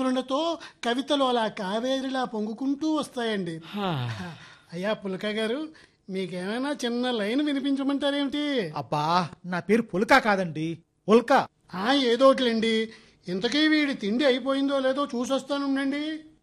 ఆందోళనతో కవితలు అలా కావేరిలా పొంగుకుంటూ వస్తాయండి హా. అయ్యా పులక గారు మీకేమైనా చిన్న లైన్ వినిపించమంటారేమిటి అబ్బా నా పేరు పుల్కా కాదండి ఉల్కా ఆ ఏదోట్లండి ఇంతకీ వీడి తిండి అయిపోయిందో లేదో చూసొస్తానుండండి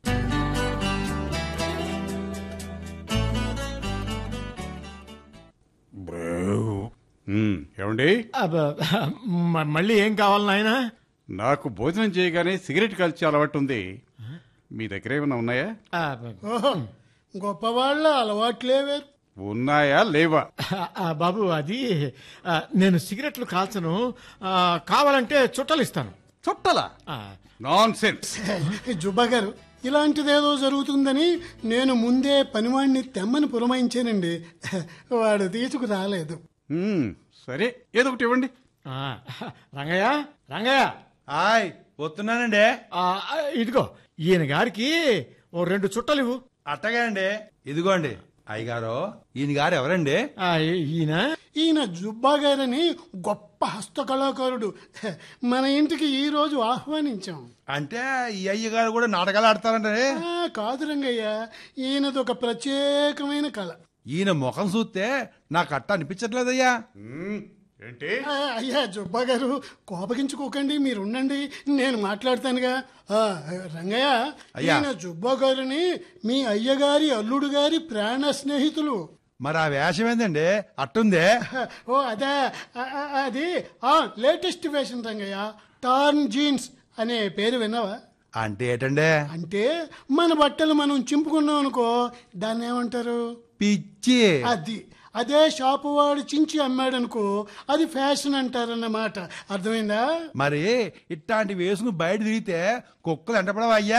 ఉమ్, ఏమండి అబ్బ, మ- మళ్ళీ ఏం కావాలి నాయన నాకు భోజనం చేయగానే సిగరెట్ కాల్చే అలవాటు ఉంది మీ దగ్గర ఏమైనా ఉన్నాయా ఓహో గొప్పవాళ్ళ అలవాట్లే వేరు ఉన్నాయా లేవా బాబు అది ఆ, నేను సిగరెట్లు కాల్చను ఆ, కావాలంటే చుట్టలు ఇస్తాను చుట్టలా ఆ, నాన్ సెన్స్ జుబ్బా గారు ఇలాంటిదేదో జరుగుతుందని నేను ముందే పనివాడిని తెమ్మని పురమాయించానండి వాడు తీసుకు రాలేదు సరే ఏదో ఒకటి ఇవ్వండి ఆ, రంగయ్య రంగయ్య హాయ్ వస్తున్నానండి ఆ, ఇదిగో ఈయన గారికి ఓ రెండు చుట్టలు ఇవ్వు అట్టగా అండి ఇదిగోండి అయ్యగారు ఈయన గారు ఎవరండి ఆ, ఈయన ఈయన జుబ్బా గారని గొప్ప హస్తకళాకారుడు మన ఇంటికి ఈ రోజు ఆహ్వానించాం అంటే ఈ అయ్యగారు కూడా నాటకాలు ఆడతారంటే ఆ, కాదు రంగయ్య ఈయనది ఒక ప్రత్యేకమైన కళ ఈయన ముఖం చూస్తే నాకు అట్ట అనిపించట్లేదయ్యా మ్మ్, ఏంటి ఆ, అయ్యా జుబ్బా గారు కోపగించుకోకండి మీరు ఉండండి నేను మాట్లాడతానుగా ఆ, రంగయ్య అయ్యా. ఈయన జుబ్బా గారిని మీ అయ్యగారి అల్లుడు గారి ప్రాణ స్నేహితులు మరి ఆ వేషం ఏందండి అట్టుందే ఓ అదే ఆ, ఆ, అది ఆ లేటెస్ట్ వేషన్ రంగయ్య టార్న్ జీన్స్ అనే పేరు విన్నావా అంటే ఏటండే అంటే మన బట్టలు మనం చింపుకున్నాం అనుకో దాన్ని ఏమంటారు పిచ్చి అది అదే షాపు వాడు చించి అమ్మాడనుకో అది ఫ్యాషన్ అంటారన్నమాట అర్థమైందా మరి ఇట్లాంటి వేసుకుని బయట తిరిగితే కుక్కలు ఎంటపడవా అయ్యా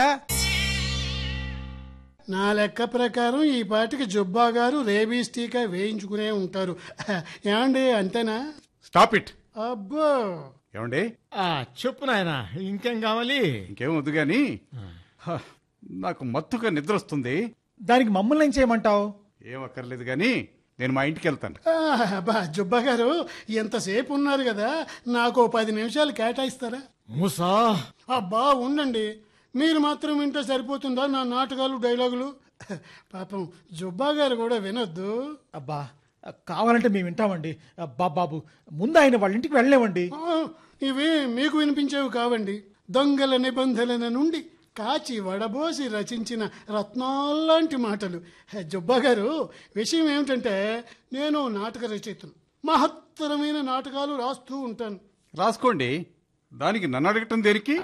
నా లెక్క ప్రకారం ఈ పాటికి జుబ్బా గారు రేబీస్ టీకా వేయించుకునే ఉంటారు ఏమండి అంతేనా స్టాప్ ఇట్ అబ్బో ఏమండి ఆ, చెప్పు నాయన ఇంకేం కావాలి ఇంకేం వద్దు గాని హ, నాకు మత్తుగా నిద్ర వస్తుంది దానికి మమ్మల్ని ఏం చేయమంటావు ఏం అక్కర్లేదు గాని నేను మా ఇంటికి వెళ్తాను ఆ, అబ్బా జుబ్బా గారు ఎంతసేపు ఉన్నారు కదా నాకు ఓ పది నిమిషాలు కేటాయిస్తారా మూసా అబ్బా ఉండండి మీరు మాత్రం వింటే సరిపోతుందా నా నాటకాలు డైలాగులు పాపం జుబ్బా గారు కూడా వినొద్దు అబ్బా కావాలంటే మేము వింటామండి అబ్బా బాబు ముందు ఆయన వాళ్ళ ఇంటికి వెళ్ళలేమండి ఆ, ఇవి మీకు వినిపించేవి కావండి దొంగల నిబంధనల నుండి కాచి వడబోసి రచించిన రత్నాల్లాంటి మాటలు హే, జుబ్బా గారు విషయం ఏమిటంటే నేను నాటక రచయితను మహత్తరమైన నాటకాలు రాస్తూ ఉంటాను రాసుకోండి దానికి నన్ను అడగటం దేనికి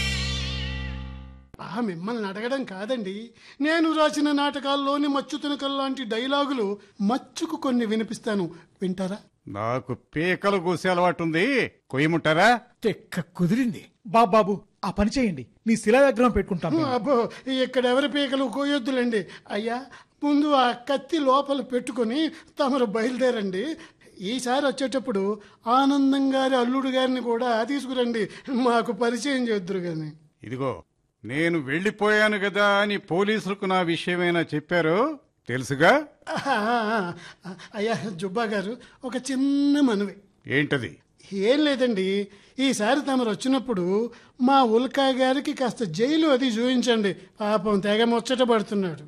ఆ మిమ్మల్ని అడగడం కాదండి నేను రాసిన నాటకాల్లోని మచ్చుతునకల్ లాంటి డైలాగులు మచ్చుకు కొన్ని వినిపిస్తాను వింటారా నాకు పీకలు కూసే అలవాటు ఉంది కొయ్యముంటారా తెక్క కుదిరింది బాబు బాబు ఆ పని చేయండి మీ శిలా విగ్రహం పెట్టుకుంటాం మేము. అబ్బో ఇక్కడ ఎవరి పీకలు కోయొద్దులండి అయ్యా ముందు ఆ కత్తి లోపల పెట్టుకొని తమరు బయలుదేరండి ఈసారి వచ్చేటప్పుడు ఆనందం గారి అల్లుడు గారిని కూడా తీసుకురండి మాకు పరిచయం చేద్దురు గాని ఇదిగో నేను వెళ్ళిపోయాను కదా అని పోలీసులకు నా విషయమైనా చెప్పారు తెలుసుగా ఆహా, అయ్యా జుబ్బా గారు ఒక చిన్న మనవి ఏంటది ఏం లేదండి ఈసారి తమరు వచ్చినప్పుడు మా ఉల్కా గారికి కాస్త జైలు అది చూపించండి పాపం తెగ ముచ్చట పడుతున్నాడు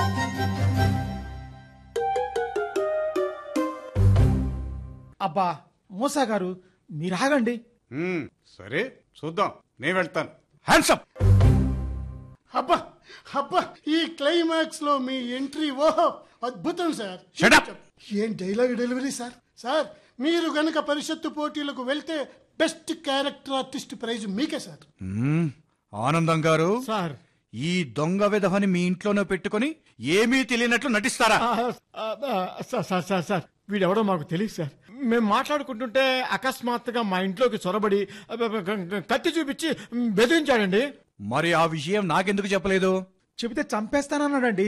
అబ్బా మూసా గారు మీరు ఆగండి మ్మ్, సరే చూద్దాం నేను వెళ్తాను హ్యాండ్సప్ అబ్బా అబ్బా ఈ క్లైమాక్స్ లో మీ ఎంట్రీ ఓహో అద్భుతం సార్ Shut up! ఏం డైలాగ్ డెలివరీ సార్ సార్ మీరు గనక పరిషత్తు పోటీలకు వెళ్తే బెస్ట్ క్యారెక్టర్ ఆర్టిస్ట్ ప్రైజ్ మీకే సార్ మ్మ్. ఆనందం గారు సార్ ఈ దొంగ విధవని మీ ఇంట్లోనే పెట్టుకొని ఏమీ తెలియనట్లు నటిస్తారా ఆ, ఆ, ఆ, సార్ సార్ సార్ సార్ వీడెవడో మాకు తెలియదు సార్ మేము మాట్లాడుకుంటుంటే అకస్మాత్తుగా మా ఇంట్లోకి చొరబడి అబ్బ, అబ్బ, గ- గ- కత్తి చూపించి బెదిరించాడండి మరి ఆ విషయం నాకెందుకు చెప్పలేదు చెబితే చంపేస్తానన్నాడండి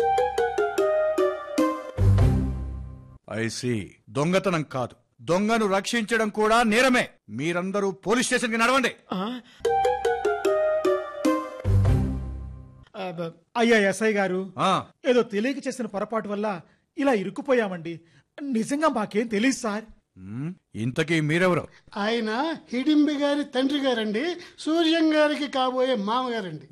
ఐసి దొంగతనం కాదు దొంగను రక్షించడం కూడా నేరమే మీరందరూ పోలీస్ స్టేషన్ కి నడవండి ఆ? అబ్బ, అయ్యా ఎస్ఐ గారు ఆ, ఏదో తెలియక చేసిన పొరపాటు వల్ల ఇలా ఇరుక్కుపోయామండి నిజంగా మాకేం తెలియదు సార్ మ్మ్. ఇంతకీ మీరెవరు ఆయన హిడింబి గారి తండ్రి గారండి సూర్యం గారికి కాబోయే మామగారండి